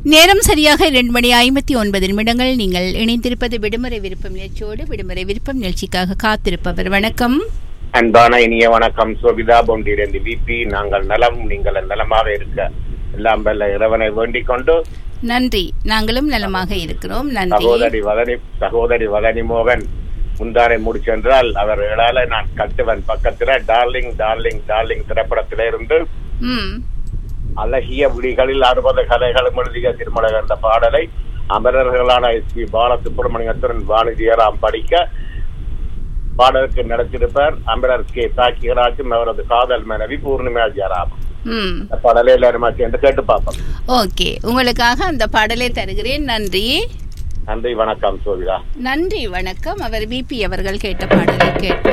நேரம் சரியாக இரண்டு மணி ஐம்பத்தி ஒன்பது நிமிடங்கள் நீங்கள் இணைந்திருப்பது விடுமுறை விருப்பம் நிகழ்ச்சியோடு விடுமுறை விருப்பம் நிகழ்ச்சிக்காக காத்திருப்பவர் வணக்கம் அன்பான இனிய வணக்கம் சோபிதா பொண்டியிலிருந்து விபி நாங்கள் நலம் நீங்கள் நலமாக இருக்க எல்லாம் வல்ல இறைவனை வேண்டிக் கொண்டு நன்றி நாங்களும் நலமாக இருக்கிறோம் நன்றி சகோதரி வதனி சகோதரி வதனி மோகன் முந்தானை முடிச்சென்றால் அவர்களால நான் கட்டுவன் பக்கத்துல டார்லிங் டார்லிங் டார்லிங் திரைப்படத்தில இருந்து ம் அழகிய விழிகளில் அறுபது கதைகளும் எழுதிய திருமணம் என்ற பாடலை அமரர்களான எஸ் பி பாலசுப்ரமணியத்துடன் வாணிஜியராம் படிக்க பாடலுக்கு நடத்திருப்பார் அமரர் கே தாக்கியராஜும் அவரது காதல் மனைவி பூர்ணிமா ஜெயராம் ம் இந்த பாடலை எல்லாருமா சேர்ந்து கேட்டு பார்ப்போம் ஓகே உங்களுக்காக அந்த பாடலை தருகிறேன் நன்றி நன்றி வணக்கம் சோபிதா நன்றி வணக்கம் அவர் விபி அவர்கள் கேட்ட பாடலை கேட்போம்